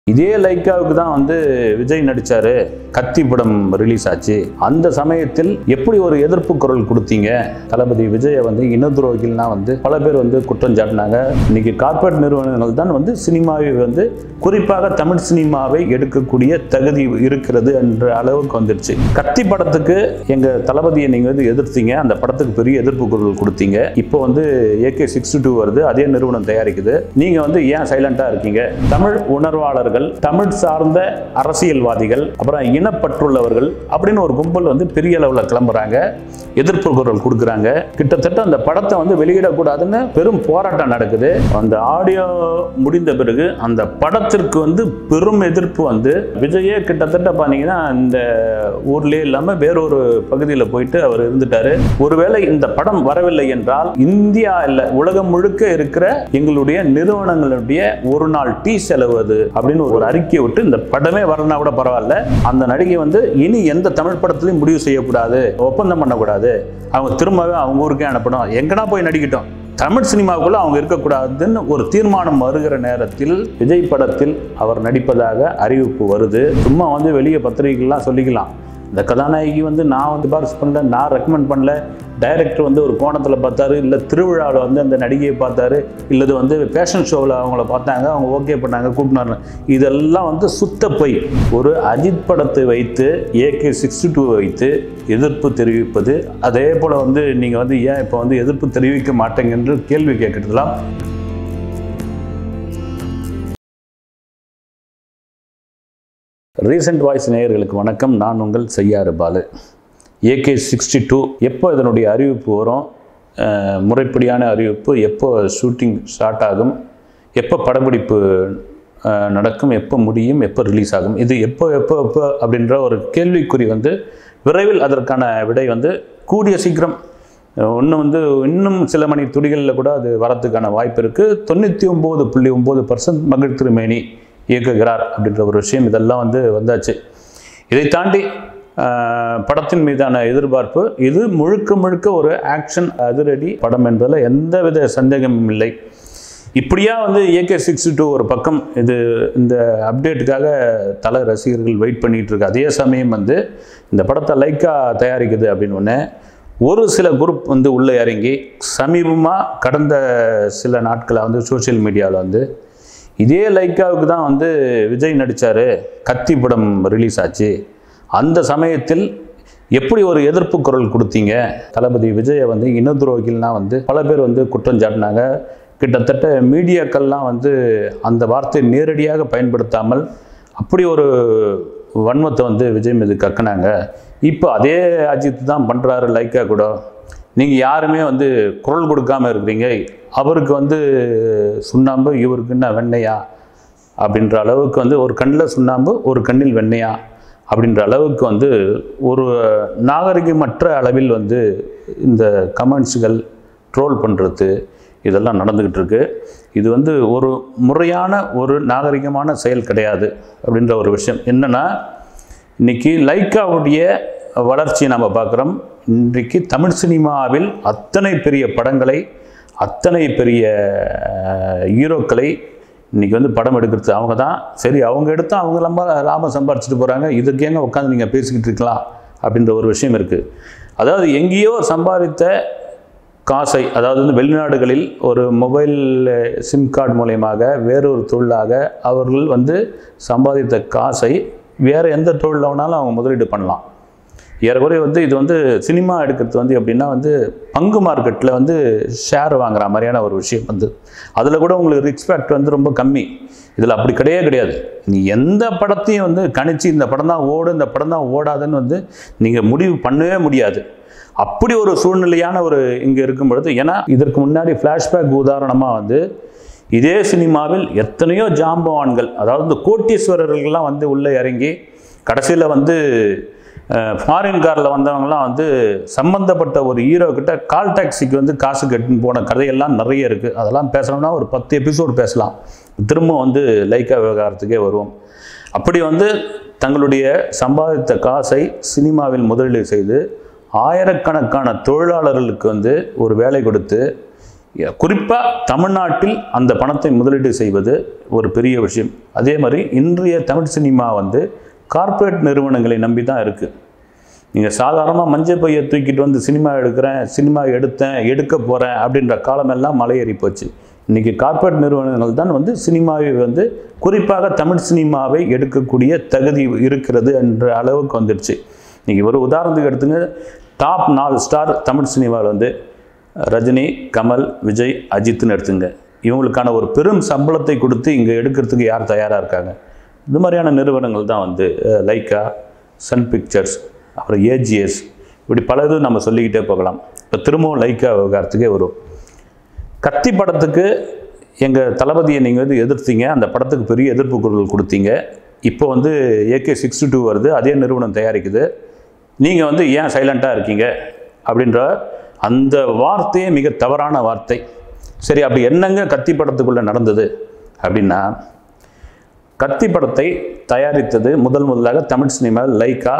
இதே லைக்காவுக்கு தான் வந்து விஜய் நடிச்சாரு கத்தி படம் ரிலீஸ் ஆச்சு அந்த சமயத்தில் எப்படி ஒரு எதிர்ப்பு குரல் கொடுத்தீங்க தளபதி விஜயை வந்து இனதுரோகிகள்னா வந்து பல பேர் வந்து குற்றம் சாட்டினாங்க இன்னைக்கு கார்ப்பரேட் நிறுவனங்கள் தான் வந்து சினிமாவை வந்து குறிப்பாக தமிழ் சினிமாவை எடுக்கக்கூடிய தகுதி இருக்கிறது என்ற அளவுக்கு வந்துருச்சு கத்தி படத்துக்கு எங்க தளபதியை நீங்க வந்து எதிர்த்தீங்க அந்த படத்துக்கு பெரிய எதிர்ப்பு குரல் கொடுத்தீங்க இப்போ வந்து ஏகே சிக்ஸ்டி டூ வருது அதே நிறுவனம் தயாரிக்குது நீங்க வந்து ஏன் சைலண்டா இருக்கீங்க தமிழ் உணர்வாளர்கள் தமிழ் சார்ந்த அரசியல்வாதிகள் அப்புறம் இனப்பற்றுள்ளவர்கள் அப்படின்னு ஒரு கும்பல் வந்து பெரிய அளவில் கிளம்புறாங்க எதிர்ப்பு குரல் கொடுக்குறாங்க கிட்டத்தட்ட அந்த படத்தை வந்து வெளியிடக்கூடாதுன்னு பெரும் போராட்டம் நடக்குது அந்த ஆடியோ முடிந்த பிறகு அந்த படத்திற்கு வந்து பெரும் எதிர்ப்பு வந்து விஜயே கிட்டத்தட்ட பார்த்தீங்கன்னா இந்த ஊர்லயே இல்லாமல் வேறொரு பகுதியில் போயிட்டு அவர் இருந்துட்டாரு ஒருவேளை இந்த படம் வரவில்லை என்றால் இந்தியா இல்லை உலகம் முழுக்க இருக்கிற எங்களுடைய நிறுவனங்களுடைய ஒரு நாள் டீ செலவு அது அப்படின்னு ஒரு அறிக்கையை விட்டு இந்த படமே வரலனா கூட பரவாயில்ல அந்த நடிகை வந்து இனி எந்த தமிழ் படத்துலையும் முடிவு செய்யக்கூடாது ஒப்பந்தம் பண்ணக்கூடாது அவங்க திரும்பவே அவங்க ஊருக்கே அனுப்பணும் எங்கனா போய் நடிக்கட்டும் தமிழ் சினிமாவுக்குள்ள அவங்க இருக்கக்கூடாதுன்னு ஒரு தீர்மானம் வருகிற நேரத்தில் விஜய் படத்தில் அவர் நடிப்பதாக அறிவிப்பு வருது சும்மா வந்து வெளியே பத்திரிகைகள்லாம் சொல்லிக்கலாம் இந்த கதாநாயகி வந்து நான் வந்து சிபாரிசு பண்ணல நான் ரெக்கமெண்ட் பண்ணல டைரக்டர் வந்து ஒரு கோணத்தில் பார்த்தாரு இல்லை திருவிழாவில் வந்து அந்த நடிகையை பார்த்தாரு இல்லது வந்து ஃபேஷன் ஷோவில் அவங்கள பார்த்தாங்க அவங்க ஓகே பண்ணாங்க கூப்பினாரு இதெல்லாம் வந்து சுத்த பொய் ஒரு அஜித் படத்தை வைத்து ஏகே சிக்ஸ்டி டூ வைத்து எதிர்ப்பு தெரிவிப்பது அதே போல் வந்து நீங்கள் வந்து ஏன் இப்போ வந்து எதிர்ப்பு தெரிவிக்க மாட்டேங்க என்று கேள்வி கேட்கறதுலாம் ரீசெண்ட் வாய்ஸ் நேயர்களுக்கு வணக்கம் நான் உங்கள் Cheyyar Balu AK sixty two எப்போ இதனுடைய அறிவிப்பு வரும் அஹ், முறைப்படியான அறிவிப்பு எப்போ ஷூட்டிங் ஸ்டார்ட் ஆகும் எப்போ படப்பிடிப்பு அஹ், நடக்கும் எப்போ முடியும் எப்போ ரிலீஸ் ஆகும் இது எப்போ எப்போ எப்போ அப்படின்ற ஒரு கேள்விக்குறி வந்து விரைவில் அதற்கான விடை வந்து கூடிய சீக்கிரம் இன்னும் வந்து இன்னும் சில மணி துடிகளில் கூட அது வரத்துக்கான வாய்ப்பு இருக்குது தொண்ணூற்றி ஒம்பது புள்ளி ஒம்பது பர்சன்ட் மகிழ் திருமேனி இயக்குகிறார் அப்படின்ற ஒரு விஷயம் இதெல்லாம் வந்து வந்தாச்சு இதை தாண்டி ஆஹ், படத்தின் மீதான எதிர்பார்ப்பு இது முழுக்க முழுக்க ஒரு ஆக்ஷன் அதிரடி படம் என்பதில் எந்தவித சந்தேகமும் இல்லை இப்படியா வந்து ஏகே சிக்ஸ்டி டூ ஒரு பக்கம் இது இந்த அப்டேட்டுக்காக தல ரசிகர்கள் வெயிட் பண்ணிட்டு இருக்கு அதே சமயம் வந்து இந்த படத்தை லைக்கா தயாரிக்குது அப்படின்னு ஒன்று ஒரு சில குரூப் வந்து உள்ளே இறங்கி சமீபமாக கடந்த சில நாட்களாக வந்து சோஷியல் மீடியாவில் வந்து இதே லைக்காவுக்கு தான் வந்து விஜய் நடித்தார் கத்தி படம் ரிலீஸ் ஆச்சு அந்த சமயத்தில் எப்படி ஒரு எதிர்ப்பு குரல் கொடுத்தீங்க தளபதி விஜயை வந்து இனதுரோகிகள்னா வந்து பல பேர் வந்து குற்றம் சாட்டினாங்க கிட்டத்தட்ட மீடியாக்கள்லாம் வந்து அந்த வார்த்தையை நேரடியாக பயன்படுத்தாமல் அப்படி ஒரு வன்மத்தை வந்து விஜய் மீது கக்குனாங்க இப்போ அதே அஜித் தான் பண்ணுறாரு லைக்கா கூட நீங்கள் யாருமே வந்து குரல் கொடுக்காம இருக்கிறீங்க அவருக்கு வந்து சுண்ணாம்பு இவருக்கு என்ன வெண்ணையா அப்படின்ற அளவுக்கு வந்து ஒரு கண்ணில் சுண்ணாம்பு ஒரு கண்ணில் வெண்ணையா அப்படின்ற அளவுக்கு வந்து ஒரு நாகரிகமற்ற அளவில் வந்து இந்த கமெண்ட்ஸுகள் ட்ரோல் பண்ணுறது இதெல்லாம் நடந்துக்கிட்டு இருக்கு இது வந்து ஒரு முறையான ஒரு நாகரிகமான செயல் கிடையாது அப்படின்ற ஒரு விஷயம் என்னென்னா இன்னைக்கு லைக்காவுடைய வளர்ச்சியை நம்ம பார்க்குறோம் இன்றைக்கு தமிழ் சினிமாவில் அத்தனை பெரிய படங்களை அத்தனை பெரிய அஹ், ஹீரோக்களை இன்னைக்கு வந்து படம் எடுக்கிறது அவங்க தான் சரி அவங்க எடுத்தா அவங்க ரொம்ப லாபம் சம்பாரிச்சிட்டு போகிறாங்க இதுக்கு ஏங்க உட்காந்து நீங்கள் பேசிக்கிட்டு இருக்கலாம் அப்படின்ற ஒரு விஷயம் இருக்குது அதாவது எங்கேயோ சம்பாதித்த காசை அதாவது வந்து வெளிநாடுகளில் ஒரு மொபைல் சிம் கார்டு மூலயமாக வேறொரு தொழிலாக அவர்கள் வந்து சம்பாதித்த காசை வேறு எந்த தொழில் வேணாலும் அவங்க முதலீடு பண்ணலாம் ஏறக்குறைய வந்து இது வந்து சினிமா எடுக்கிறது வந்து எப்படின்னா வந்து பங்கு மார்க்கெட்டில் வந்து ஷேர் வாங்குற மாதிரியான ஒரு விஷயம் வந்து அதில் கூட உங்களுக்கு ரிஸ்பெக்ட் வந்து ரொம்ப கம்மி இதில் அப்படி கிடையவே கிடையாது நீ எந்த படத்தையும் வந்து கணிச்சு இந்த படம் தான் ஓடும் இந்த படம் தான் ஓடாதுன்னு வந்து நீங்கள் முடிவு பண்ணவே முடியாது அப்படி ஒரு சூழ்நிலையான ஒரு இங்கே இருக்கும் பொழுது ஏன்னா இதற்கு முன்னாடி ஃப்ளாஷ்பேக் உதாரணமாக வந்து இதே சினிமாவில் எத்தனையோ ஜாம்பவான்கள் அதாவது இந்த கோட்டீஸ்வரர்கள்லாம் வந்து உள்ளே இறங்கி கடைசியில் வந்து ஃபாரின் காரில் வந்தவங்கலாம் வந்து சம்மந்தப்பட்ட ஒரு ஹீரோ கிட்ட கால் டாக்ஸிக்கு வந்து காசு கட்டுன்னு போன கதையெல்லாம் நிறைய இருக்குது அதெல்லாம் பேசணும்னா ஒரு பத்து எபிசோடு பேசலாம் திரும்ப வந்து லைக்கா விவகாரத்துக்கே வருவோம் அப்படி வந்து தங்களுடைய சம்பாதித்த காசை சினிமாவில் முதலீடு செய்து ஆயிரக்கணக்கான தொழிலாளர்களுக்கு வந்து ஒரு வேலை கொடுத்து குறிப்பாக தமிழ்நாட்டில் அந்த பணத்தை முதலீடு செய்வது ஒரு பெரிய விஷயம் அதே மாதிரி இன்றைய தமிழ் சினிமா வந்து கார்ப்பரேட் நிறுவனங்களை நம்பி தான் இருக்குது நீங்கள் சாதாரணமாக மஞ்சள் பையை தூக்கிட்டு வந்து சினிமா எடுக்கிறேன் சினிமா எடுத்தேன் எடுக்க போகிறேன் அப்படின்ற காலமெல்லாம் மலையேறி போச்சு இன்றைக்கி கார்ப்பரேட் நிறுவனங்கள் தான் வந்து சினிமாவை வந்து குறிப்பாக தமிழ் சினிமாவை எடுக்கக்கூடிய தகுதி இருக்கிறது என்ற அளவுக்கு வந்துடுச்சு இன்றைக்கி ஒரு உதாரணத்துக்கு எடுத்துங்க டாப் நாலு ஸ்டார் தமிழ் சினிமாவில் வந்து ரஜினி கமல் விஜய் அஜித்னு எடுத்துங்க இவங்களுக்கான ஒரு பெரும் சம்பளத்தை கொடுத்து இங்கே எடுக்கிறதுக்கு யார் தயாராக இருக்காங்க இந்த மாதிரியான நிறுவனங்கள் தான் வந்து அஹ், லைக்கா சன் பிக்சர்ஸ் அப்புறம் ஏஜிஎஸ் இப்படி பல இது நம்ம சொல்லிக்கிட்டே போகலாம் இப்போ திரும்பவும் லைக்கா விவகாரத்துக்கே வரும் கத்தி படத்துக்கு எங்கள் தளபதியை நீங்கள் வந்து எதிர்த்தீங்க அந்த படத்துக்கு பெரிய எதிர்ப்பு குரல் கொடுத்தீங்க இப்போ வந்து ஏகே சிக்ஸ்டி டூ வருது அதே நிறுவனம் தயாரிக்குது நீங்கள் வந்து ஏன் சைலண்ட்டாக இருக்கீங்க அப்படின்ற அந்த வார்த்தையே மிக தவறான வார்த்தை சரி அப்படி என்னங்க கத்தி படத்துக்குள்ளே நடந்தது அப்படின்னா கத்தி படத்தை தயாரித்தது முதல் முதலாக தமிழ் சினிமா லைக்கா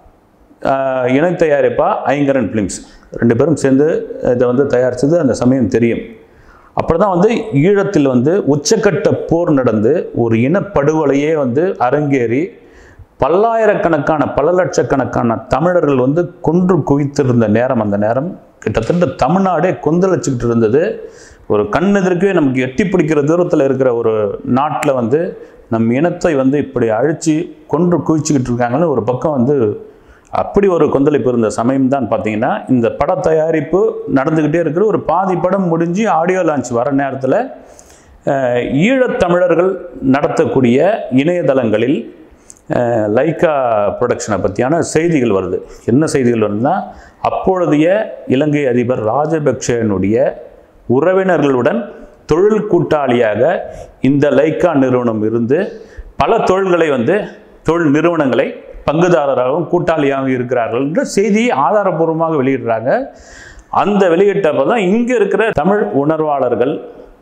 ஆஹ், இணை தயாரிப்பா ஐங்கரன் ஃபிலிம்ஸ் ரெண்டு பேரும் சேர்ந்து இதை வந்து தயாரித்தது அந்த சமயம் தெரியும் அப்புறம் தான் வந்து ஈழத்தில் வந்து உச்சக்கட்ட போர் நடந்து ஒரு இனப்படுகொலையே வந்து அரங்கேறி பல்லாயிரக்கணக்கான பல லட்சக்கணக்கான தமிழர்கள் வந்து கொன்று குவித்திருந்த நேரம் அந்த நேரம் கிட்டத்தட்ட தமிழ்நாடே கொந்தளிச்சுக்கிட்டு இருந்தது ஒரு கண்ணெதிர்க்கவே நமக்கு எட்டி பிடிக்கிற தூரத்தில் இருக்கிற ஒரு நாட்டில் வந்து நம் இனத்தை வந்து இப்படி அழிச்சு கொன்று குவிச்சுக்கிட்டு இருக்காங்கன்னு ஒரு பக்கம் வந்து அப்படி ஒரு கொந்தளிப்பு இருந்த சமயம் தான் பார்த்தீங்கன்னா இந்த பட தயாரிப்பு நடந்துக்கிட்டே இருக்கிற ஒரு பாதி படம் முடிஞ்சு ஆடியோ லான்ச் வர நேரத்தில் அஹ், ஈழத்தமிழர்கள் நடத்தக்கூடிய இணையதளங்களில் அஹ், லைக்கா ப்ரொடக்ஷனை பற்றியான செய்திகள் வருது என்ன செய்திகள் வருதுன்னா அப்பொழுதைய இலங்கை அதிபர் ராஜபக்சேனுடைய உறவினர்களுடன் தொழில் கூட்டாளியாக இந்த லைக்கா நிறுவனம் இருந்து பல தொழில்களை வந்து தொழில் நிறுவனங்களை பங்குதாரராகவும் கூட்டாளியாகவும் இருக்கிறார்கள் என்ற செய்தியை ஆதாரபூர்வமாக வெளியிடுறாங்க அந்த வெளியிட்டப்போ தான் இங்கே இருக்கிற தமிழ் உணர்வாளர்கள்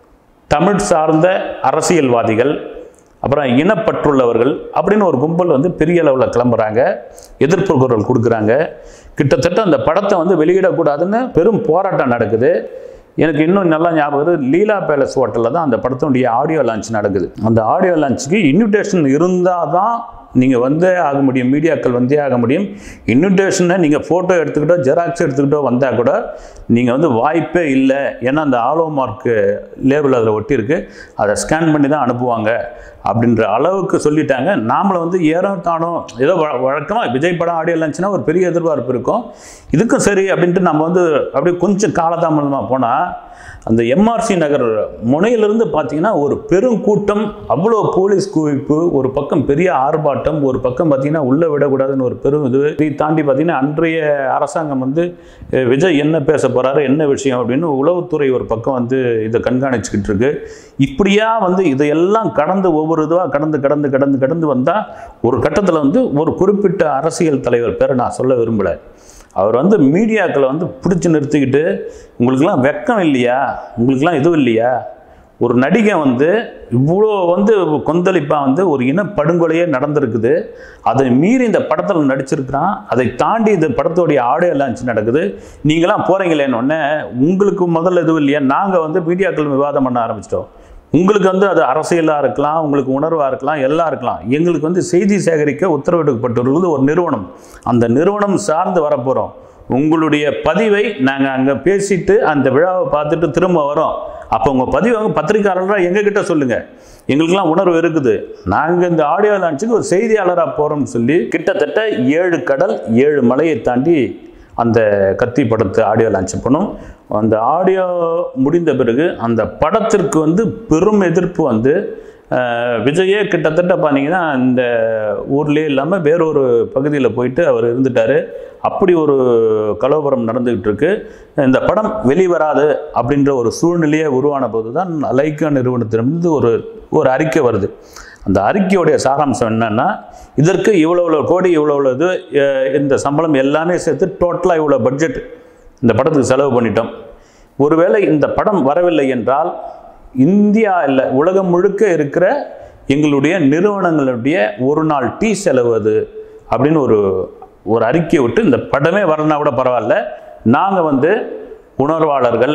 தமிழ் சார்ந்த அரசியல்வாதிகள் அப்புறம் இனப்பற்றுள்ளவர்கள் அப்படின்னு ஒரு கும்பல் வந்து பெரிய அளவில் கிளம்புறாங்க எதிர்ப்பு குரல் கொடுக்குறாங்க கிட்டத்தட்ட அந்த படத்தை வந்து வெளியிடக்கூடாதுன்னு பெரும் போராட்டம் நடக்குது எனக்கு இன்னும் நல்லா ஞாபகம் வருது லீலா பேலஸ் ஹோட்டலில் தான் அந்த படத்தினுடைய ஆடியோ லான்ச் நடக்குது அந்த ஆடியோ லான்ச்சுக்கு இன்விடேஷன் இருந்தால் தான் நீங்கள் வந்தே ஆக முடியும் மீடியாக்கள் வந்தே ஆக முடியும் இன்விடேஷனை நீங்கள் ஃபோட்டோ எடுத்துக்கிட்டோ ஜெராக்ஸ் எடுத்துக்கிட்டோ வந்தால் கூட நீங்கள் வந்து வாய்ப்பே இல்லை ஏன்னா அந்த ஆலோ மார்க்கு லேபிள் அதில் ஒட்டியிருக்கு அதை ஸ்கேன் பண்ணி தான் அனுப்புவாங்க அப்படின்ற அளவுக்கு சொல்லிட்டாங்க நாமளை வந்து ஏறோ தானோ ஏதோ வழக்கமாக விஜய் படம் ஆடியோ லான்ச்னா ஒரு பெரிய எதிர்பார்ப்பு இருக்கும் இதுக்கும் சரி அப்படின்ட்டு நம்ம வந்து அப்படியே கொஞ்சம் காலதாமதமாக போனால் அந்த எம்ஆர்சி நகர் முனையிலிருந்து பார்த்தீங்கன்னா ஒரு பெரும் கூட்டம் அவ்வளோ போலீஸ் குவிப்பு ஒரு பக்கம் பெரிய ஆர்ப்பாட்டம் ஒரு பக்கம் பார்த்தீங்கன்னா உள்ளே விடக்கூடாதுன்னு ஒரு பெரும் இது இதை தாண்டி பார்த்தீங்கன்னா அன்றைய அரசாங்கம் வந்து அஹ், விஜய் என்ன பேச போகிறாரு என்ன விஷயம் அப்படின்னு உளவுத்துறை ஒரு பக்கம் வந்து இதை கண்காணிச்சுக்கிட்டு இருக்கு இப்படியா வந்து இதையெல்லாம் கடந்து ஒவ்வொரு இதுவாக கடந்து கடந்து கடந்து கடந்து வந்தால் ஒரு கட்டத்தில் வந்து ஒரு குறிப்பிட்ட அரசியல் தலைவர் பேரை நான் சொல்ல விரும்பலை அவர் வந்து மீடியாக்களை வந்து பிடிச்சி நிறுத்திக்கிட்டு உங்களுக்கெல்லாம் வெக்கம் இல்லையா உங்களுக்கெல்லாம் இதுவும் இல்லையா ஒரு நடிகை வந்து இவ்வளோ வந்து கொந்தளிப்பாக வந்து ஒரு இனப்படுகொலையே நடந்திருக்குது அதை மீறி இந்த படத்தில் நடிச்சிருக்கிறான் அதை தாண்டி இந்த படத்தோடைய ஆடியோ லான்ச் நடக்குது நீங்களாம் போகிறீங்களேன்னு உடனே உங்களுக்கு முதல்ல எதுவும் இல்லையா நாங்கள் வந்து மீடியாக்கள் விவாதம் பண்ண ஆரம்பிச்சிட்டோம் உங்களுக்கு வந்து அது அரசியலாக இருக்கலாம் உங்களுக்கு உணர்வாக இருக்கலாம் எல்லாம் இருக்கலாம் எங்களுக்கு வந்து செய்தி சேகரிக்க உத்தரவிடப்பட்டிருக்கிறது ஒரு நிறுவனம் அந்த நிறுவனம் சார்ந்து வரப்போகிறோம் உங்களுடைய பதிவை நாங்கள் அங்கே பேசிட்டு அந்த விழாவை பார்த்துட்டு திரும்ப வரோம் அப்போ உங்கள் பதிவை வந்து பத்திரிக்கையாளராக எங்ககிட்ட சொல்லுங்கள் எங்களுக்கெல்லாம் உணர்வு இருக்குது நாங்கள் இந்த ஆடியோ லான்ச்சுக்கு ஒரு செய்தியாளராக போகிறோம்னு சொல்லி கிட்டத்தட்ட ஏழு கடல் ஏழு மலையை தாண்டி அந்த கத்தி படத்தை ஆடியோ லான்ச் பண்ணோம் அந்த ஆடியோ முடிந்த பிறகு அந்த படத்திற்கு வந்து பெரும் எதிர்ப்பு வந்து அஹ், விஜயே கிட்டத்தட்ட பார்த்தீங்கன்னா இந்த ஊர்லேயே இல்லாமல் வேறொரு பகுதியில் போயிட்டு அவர் இருந்துட்டார் அப்படி ஒரு கலவரம் நடந்துகிட்டு இருக்கு இந்த படம் வெளிவராது அப்படின்ற ஒரு சூழ்நிலையே உருவான போது தான் லைக்கா நிறுவனத்திலிருந்து ஒரு ஒரு அறிக்கை வருது அந்த அறிக்கையுடைய சாராம்சம் என்னன்னா இதற்கு இவ்வளோ இவ்வளோ கோடி இவ்வளோ இவ்வளோ இது அஹ், இந்த சம்பளம் எல்லாமே சேர்த்து டோட்டலாக இவ்வளோ பட்ஜெட் இந்த படத்துக்கு செலவு பண்ணிட்டோம் ஒருவேளை இந்த படம் வரவில்லை என்றால் இந்தியா இல்லை உலகம் முழுக்க இருக்கிற எங்களுடைய நிறுவனங்களுடைய ஒரு நாள் டீ செலவு அது அப்படின்னு ஒரு ஒரு அறிக்கையை விட்டு இந்த படமே வரலனா கூட பரவாயில்ல நாங்கள் வந்து உணர்வாளர்கள்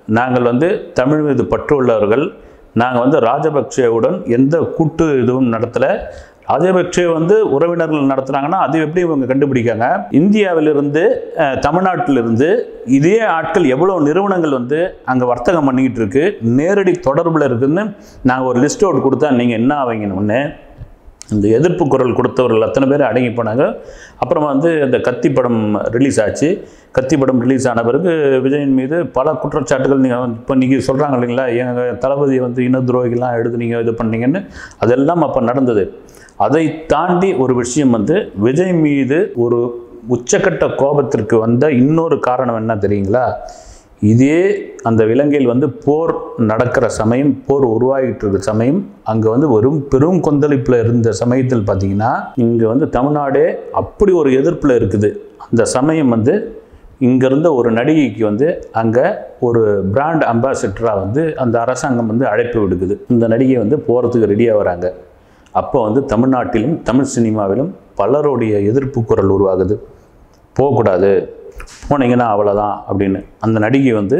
நாங்கள் வந்து தமிழ் மீது பற்று உள்ளவர்கள் நாங்கள் வந்து ராஜபக்சேவுடன் எந்த கூட்டு இதுவும் நடத்தலை ராஜபக்சே வந்து உறவினர்கள் நடத்துனாங்கன்னா அது எப்படி இவங்க கண்டுபிடிக்காங்க இந்தியாவிலிருந்து அஹ், தமிழ்நாட்டிலிருந்து இதே ஆட்கள் எவ்வளோ நிறுவனங்கள் வந்து அங்கே வர்த்தகம் பண்ணிக்கிட்டு இருக்கு நேரடி தொடர்பில் இருக்குன்னு நாங்கள் ஒரு லிஸ்ட் அவுட் கொடுத்தா நீங்கள் என்ன ஆவீங்கன்னு ஒன்று இந்த எதிர்ப்பு குரல் கொடுத்தவர்கள் அத்தனை பேர் அடங்கி போனாங்க அப்புறமா வந்து அந்த கத்தி படம் ரிலீஸ் ஆச்சு கத்தி படம் ரிலீஸ் ஆன பிறகு விஜயின் மீது பல குற்றச்சாட்டுகள் நீங்கள் இப்போ நீங்கள் சொல்கிறாங்க இல்லைங்களா எங்கள் தளபதி வந்து இன துரோகிலாம் எடுத்து நீங்கள் இது பண்ணீங்கன்னு அதெல்லாம் அப்போ நடந்தது அதை தாண்டி ஒரு விஷயம் வந்து விஜய் மீது ஒரு உச்சக்கட்ட கோபத்திற்கு வந்த இன்னொரு காரணம் என்ன தெரியுங்களா இதே அந்த இலங்கையில் வந்து போர் நடக்கிற சமயம் போர் உருவாகிட்டு இருக்கிற சமயம் அங்கே வந்து வெறும் பெரும் கொந்தளிப்பில் இருந்த சமயத்தில் பார்த்தீங்கன்னா இங்கே வந்து தமிழ்நாடே அப்படி ஒரு எதிர்ப்பில் இருக்குது அந்த சமயம் வந்து இங்க இருந்த ஒரு நடிகைக்கு வந்து அங்கே ஒரு பிராண்ட் அம்பாசிடராக வந்து அந்த அரசாங்கம் வந்து அழைப்பு விடுக்குது இந்த நடிகை வந்து போகிறதுக்கு ரெடியாக வராங்க அப்போ வந்து தமிழ்நாட்டிலும் தமிழ் சினிமாவிலும் பலருடைய எதிர்ப்பு குரல் உருவாகுது போகக்கூடாது போனீங்கன்னா அவ்வளோதான் அப்படின்னு அந்த நடிகை வந்து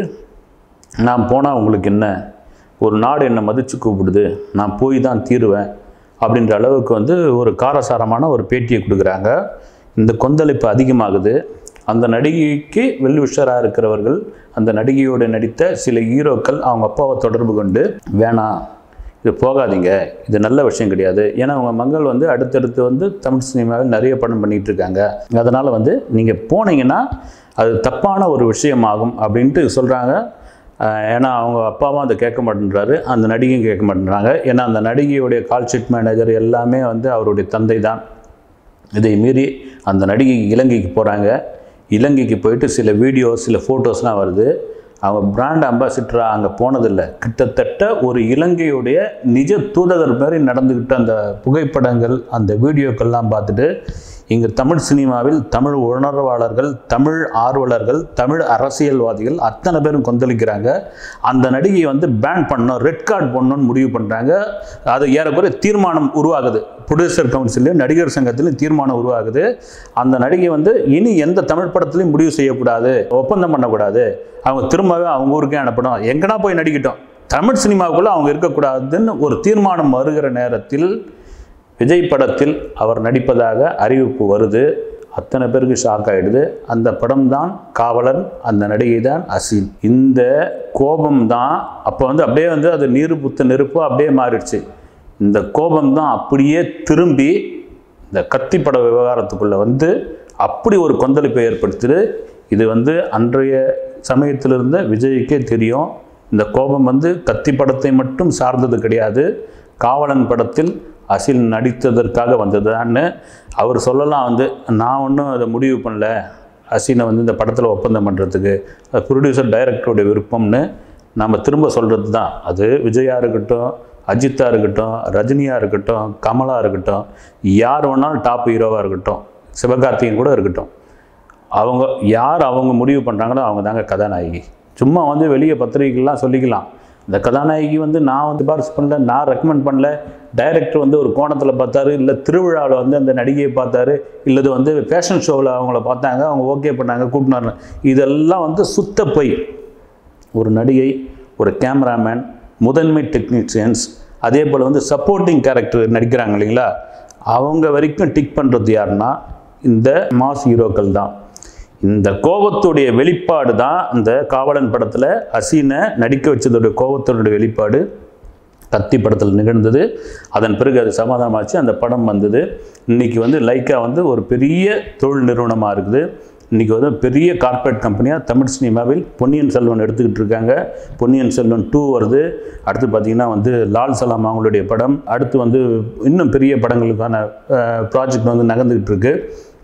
நான் போனால் உங்களுக்கு என்ன ஒரு நாடு என்னை மதித்து கூப்பிடுது நான் போய் தான் தீருவேன் அப்படின்ற அளவுக்கு வந்து ஒரு காரசாரமான ஒரு பேட்டியை கொடுக்குறாங்க இந்த கொந்தளிப்பு அதிகமாகுது அந்த நடிகைக்கு வெல்விஷராக இருக்கிறவர்கள் அந்த நடிகையோடு நடித்த சில ஹீரோக்கள் அவங்க அப்பாவை தொடர்பு கொண்டு வேணாம் இது போகாதீங்க இது நல்ல விஷயம் கிடையாது ஏன்னா அவங்க மங்கள் வந்து அடுத்தடுத்து வந்து தமிழ் சினிமாவில் நிறைய படம் பண்ணிகிட்டு இருக்காங்க அதனால் வந்து நீங்கள் போனீங்கன்னா அது தப்பான ஒரு விஷயமாகும் அப்படின்ட்டு சொல்கிறாங்க ஏன்னா அவங்க அப்பாவும் அதை கேட்க மாட்டேன்றாரு அந்த நடிகையும் கேட்க மாட்டேன்றாங்க ஏன்னா அந்த நடிகையுடைய கால் ஷீட் மேனேஜர் எல்லாமே வந்து அவருடைய தந்தை தான் இதை மீறி அந்த நடிகை இலங்கைக்கு போகிறாங்க இலங்கைக்கு போயிட்டு சில வீடியோ சில ஃபோட்டோஸ்லாம் வருது அவங்க பிராண்ட் அம்பாசிடராக அங்கே போனதில்லை கிட்டத்தட்ட ஒரு இலங்கையுடைய நிஜ தூதகர் மாதிரி நடந்துக்கிட்ட அந்த புகைப்படங்கள் அந்த வீடியோக்கள்லாம் பார்த்துட்டு இங்கே தமிழ் சினிமாவில் தமிழ் உணர்வாளர்கள் தமிழ் ஆர்வலர்கள் தமிழ் அரசியல்வாதிகள் அத்தனை பேரும் கொந்தளிக்கிறாங்க அந்த நடிகையை வந்து பேன் பண்ணணும் ரெட் கார்டு பண்ணணும்னு முடிவு பண்ணுறாங்க அது ஏறக்குறைய தீர்மானம் உருவாகுது ப்ரொடியூசர் கவுன்சிலையும் நடிகர் சங்கத்திலையும் தீர்மானம் உருவாகுது அந்த நடிகை வந்து இனி எந்த தமிழ் படத்துலையும் முடிவு செய்யக்கூடாது ஒப்பந்தம் பண்ணக்கூடாது அவங்க திரும்பவே அவங்க ஊருக்கே அனுப்பணும் எங்கன்னா போய் நடிக்கட்டும் தமிழ் சினிமாவுக்குள்ளே அவங்க இருக்கக்கூடாதுன்னு ஒரு தீர்மானம் வருகிற நேரத்தில் விஜய் படத்தில் அவர் நடிப்பதாக அறிவிப்பு வருது அத்தனை பேருக்கு ஷாக் ஆகிடுது அந்த படம் தான் காவலன் அந்த நடிகை தான் அசீல் இந்த கோபம் தான் அப்போ வந்து அப்படியே வந்து அது நீர் புத்த நெருப்பு அப்படியே மாறிடுச்சு இந்த கோபம் தான் அப்படியே திரும்பி இந்த கத்திப்பட விவகாரத்துக்குள்ளே வந்து அப்படி ஒரு கொந்தளிப்பை ஏற்படுத்துது இது வந்து அன்றைய சமயத்தில் இருந்த விஜய்க்கே தெரியும் இந்த கோபம் வந்து கத்தி படத்தை மட்டும் சார்ந்தது கிடையாது காவலன் படத்தில் அசில் நடித்ததற்காக வந்ததுதான்னு அவர் சொல்லலாம் வந்து நான் ஒன்றும் அதை முடிவு பண்ணல அசீனை வந்து இந்த படத்தில் ஒப்பந்தம் பண்ணுறதுக்கு ப்ரொடியூசர் டைரக்டருடைய விருப்பம்னு நம்ம திரும்ப சொல்கிறது தான் அது விஜயா இருக்கட்டும் அஜித்தா இருக்கட்டும் ரஜினியாக இருக்கட்டும் கமலா இருக்கட்டும் யார் வேணாலும் டாப் ஹீரோவாக இருக்கட்டும் சிவகார்த்திகேயன் கூட இருக்கட்டும் அவங்க யார் அவங்க முடிவு பண்ணுறாங்களோ அவங்க தாங்க கதாநாயகி சும்மா வந்து வெளியே பத்திரிகைலாம் சொல்லிக்கலாம் இந்த கதாநாயகி வந்து நான் வந்து சிபாரிசு பண்ணல நான் ரெக்கமெண்ட் பண்ணல டைரக்டர் வந்து ஒரு கோணத்தில் பார்த்தாரு இல்லை திருவிழாவில் வந்து அந்த நடிகையை பார்த்தாரு இல்லது வந்து ஃபேஷன் ஷோவில் அவங்கள பார்த்தாங்க அவங்க ஓகே பண்ணாங்க கூட்டினாரு இதெல்லாம் வந்து சுத்த பொய் ஒரு நடிகை ஒரு கேமராமேன் முதன்மை டெக்னீஷியன்ஸ் அதே போல் வந்து சப்போர்ட்டிங் கேரக்டர் நடிக்கிறாங்க இல்லைங்களா அவங்க வரைக்கும் டிக் பண்ணுறது யாருன்னா இந்த மாஸ் ஹீரோக்கள் தான் இந்த கோபத்துடைய வெளிப்பாடு தான் இந்த காவலன் படத்தில் ஹசீனை நடிக்க வச்சதோடைய கோபத்தினுடைய வெளிப்பாடு கத்தி படத்தில் நிகழ்ந்தது அதன் பிறகு அது சமாதானமாச்சு அந்த படம் வந்தது இன்னைக்கு வந்து லைக்கா வந்து ஒரு பெரிய தொழில் நிறுவனமாக இருக்குது இன்றைக்கி வந்து பெரிய கார்ப்பரேட் கம்பெனியாக தமிழ் சினிமாவில் பொன்னியின் செல்வன் எடுத்துக்கிட்டு இருக்காங்க பொன்னியின் செல்வன் டூ வருது அடுத்து பார்த்திங்கன்னா வந்து லால் சலாம் அவங்களுடைய படம் அடுத்து வந்து இன்னும் பெரிய படங்களுக்கான ப்ராஜெக்ட் வந்து நகர்ந்துக்கிட்டு இருக்கு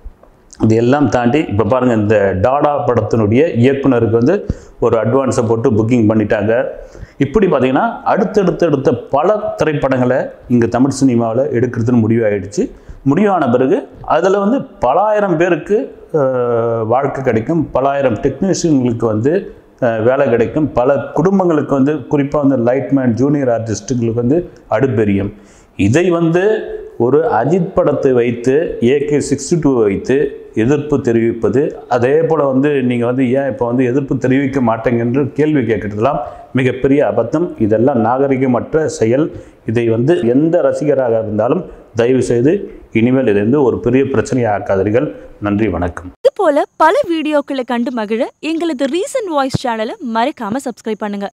இது எல்லாம் தாண்டி இப்போ பாருங்கள் இந்த டாடா படத்தினுடைய இயக்குனருக்கு வந்து ஒரு அட்வான்ஸை போட்டு புக்கிங் பண்ணிட்டாங்க இப்படி பார்த்தீங்கன்னா அடுத்தடுத்து அடுத்த பல திரைப்படங்களை இங்கே தமிழ் சினிமாவில் எடுக்கிறதுன்னு முடிவாயிடுச்சு முடிவான பிறகு அதில் வந்து பலாயிரம் பேருக்கு அஹ், வாழ்க்கை கிடைக்கும் பலாயிரம் டெக்னீஷியன்களுக்கு வந்து அஹ், வேலை கிடைக்கும் பல குடும்பங்களுக்கு வந்து குறிப்பாக வந்து லைட்மேன் ஜூனியர் ஆர்டிஸ்ட்டுகளுக்கு வந்து அடுப்பெரியும் இதை வந்து ஒரு அஜித் படத்தை வைத்து ஏகே சிக்ஸ்டி டூ வைத்து எதிர்ப்பு தெரிவிப்பது அதே போல் வந்து நீங்கள் வந்து ஏன் இப்போ வந்து எதிர்ப்பு தெரிவிக்க மாட்டேங்க என்று கேள்வி கேட்கறதுலாம் மிகப்பெரிய அபத்தம் இதெல்லாம் நாகரிகமற்ற செயல் இதை வந்து எந்த ரசிகராக இருந்தாலும் தயவு செய்து இனிமேல் இதை வந்து ஒரு பெரிய பிரச்சனையாக ஆக்காதீர்கள் நன்றி வணக்கம் இது போல பல வீடியோக்களை கண்டு மகிழ எங்களது ரீசன்ட் வாய்ஸ் சேனலை மறக்காம சப்ஸ்கிரைப் பண்ணுங்க